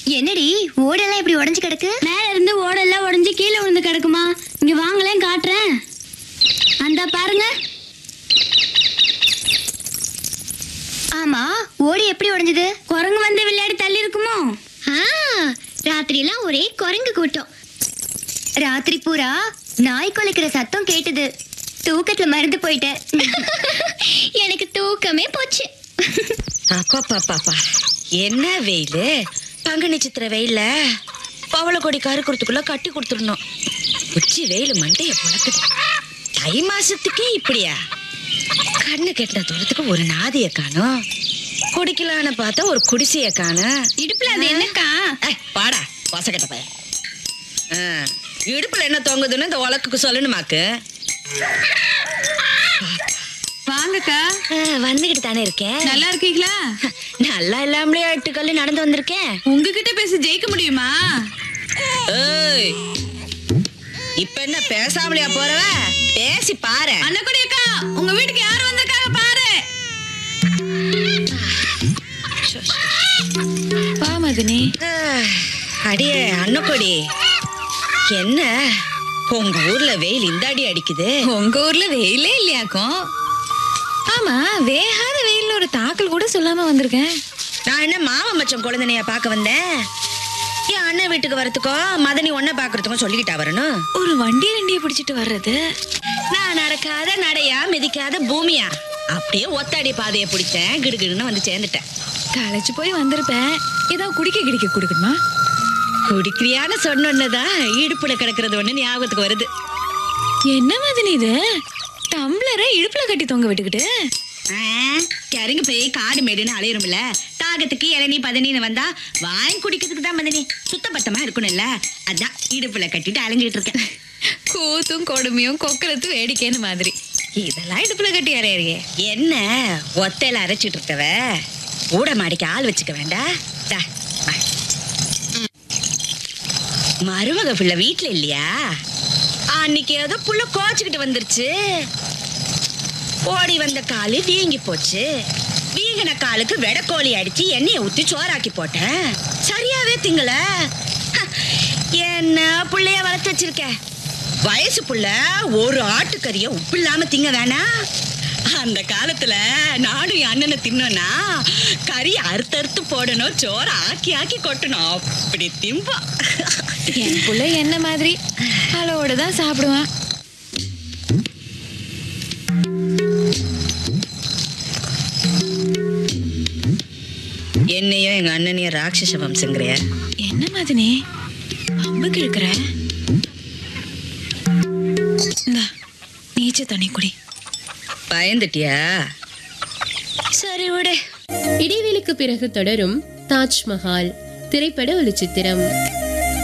என்னடி ஓடெல்லாம் இப்படி உடைஞ்சு கிடக்கு மேல இருந்து ஓடெல்லாம் உடைஞ்சு கீழே விழுந்து கிடக்குமா இங்க வாங்களேன் காட்டுறேன் அந்த பாருங்க ஆமா ஓடு எப்படி உடைஞ்சது குரங்கு வந்து விளையாடி தள்ளி இருக்குமோ ராத்திரி எல்லாம் ஒரே குரங்கு கூட்டம் ராத்திரி பூரா நாய் குலைக்கிற சத்தம் கேட்டது தூக்கத்துல மறந்து போயிட்டேன் எனக்கு தூக்கமே போச்சு அப்பா என்ன வெயிலு பங்குனி சித்திர வெயில பவள கொடி கருக்குறதுக்குள்ள கட்டி கொடுத்துடணும் உச்சி வெயில் மண்டைய புழக்குது தை மாசத்துக்கே இப்படியா கண்ணு கெட்டின தூரத்துக்கு ஒரு நாதிய காணும் குடிக்கலான்னு பார்த்தா ஒரு குடிசைய காணும் இடுப்புல அது என்னக்கா ஏய், பாடா வசக்கட்ட பையன் ஆ, இடுப்புல என்ன தொங்குதுன்னு இந்த உலக்குக்கு சொல்லணுமாக்கு வாங்கக்கா ஆ, வந்துகிட்டு தானே இருக்கேன் நல்லா இருக்கீங்களா நல்லா இல்லாமலே எட்டுக்கல்லு நடந்து வந்திருக்கேன் உங்ககிட்ட பேசி ஜெயிக்க முடியுமா ஏய் இப்ப என்ன பேசாமலையா போறவ பேசி பாரு அண்ணக்குடி அக்கா உங்க வீட்டுக்கு யாரு வந்திருக்காங்க பாரு வா மதினி ஆஹ், அடியே அன்னக்கொடி என்ன உங்க ஊர்ல வெயில் இந்த அடி அடிக்குது உங்க ஊர்ல வெயிலே இல்லையாக்கும் ஆமா வேகாத வெயில்ல ஒரு தாக்கல் கூட சொல்லாம வந்திருக்கேன் நான் என்ன மாமா மச்சம் குழந்தைனைய பார்க்க வந்தேன் என் அண்ணன் வீட்டுக்கு வரதுக்கோ மதனி ஒன்ன பாக்குறதுக்கும் சொல்லிக்கிட்டா வரணும் ஒரு வண்டி ரெண்டியை பிடிச்சிட்டு வர்றது நான் நடக்காத நடையா மிதிக்காத பூமியா அப்படியே ஒத்தாடி பாதையை பிடிச்சேன் கிடுகிடுன்னு வந்து சேர்ந்துட்டேன் களைச்சு போய் வந்திருப்பேன் ஏதோ குடிக்க கிடிக்க கொடுக்கணுமா குடிக்கிறியான்னு சொன்னோன்னதான் இடுப்புல கிடக்கிறது ஒண்ணு ஞாபகத்துக்கு வருது என்ன மதினி இது டம்ளரை இடுப்புல கட்டி தொங்க விட்டுக்கிட்டு ஆ, கிறங்கி போய் காடு மேடுன்னு அலையிறோம்ல தாகத்துக்கு இளநீ பதனின்னு வந்தா வாங்கி குடிக்கிறதுக்கு தான் மதனி சுத்தபத்தமா இருக்கணும்ல அதான் இடுப்புல கட்டிட்டு அலைஞ்சிட்டு இருக்கேன் கூத்தும் கொடுமையும் கொக்கரத்தும் வேடிக்கைன்னு மாதிரி இதெல்லாம் இடுப்புல கட்டி அறையறியே என்ன ஒத்தையில அரைச்சிட்டு இருக்கவ ஊட மாடிக்கு ஆள் வச்சுக்க வேண்டாம் தா, வா. மருமக பிள்ளை வீட்டுல இல்லையா அன்னைக்கு ஏதோ புள்ள கோச்சுக்கிட்டு வந்துருச்சு ஓடி வந்த காலு வீங்கி போச்சு வீங்கின காலுக்கு வெடக்கோழி அடிச்சு எண்ணெயை ஊத்தி சோறாக்கி போட்டேன் சரியாவே திங்கல ஹ, என்ன புள்ளைய வளர்த்து வச்சிருக்க வயசு புள்ள ஒரு ஆட்டுக்கறிய உப்பு இல்லாம திங்க வேணாம் அந்த காலத்துல நானும் என் அண்ணனை தின்னோன்னா கறி அறுத்து அறுத்து போடணும் சோறு ஆக்கி ஆக்கி கொட்டணும் அப்படி திம்பா என் புள்ள என்ன மாதிரி அளவோட தான் சாப்பிடுவான் என்னையும் எங்க அண்ணனையும் ராட்சச வம்சங்கிறிய என்ன மதினி அம்புக்கு இருக்கிற இந்தா, நீச்ச தண்ணி குடி பயந்துட்டியா சரி விடு இடைவேளைக்கு பிறகு தொடரும் தாஜ்மஹால் திரைப்பட ஒளிச்சித்திரம்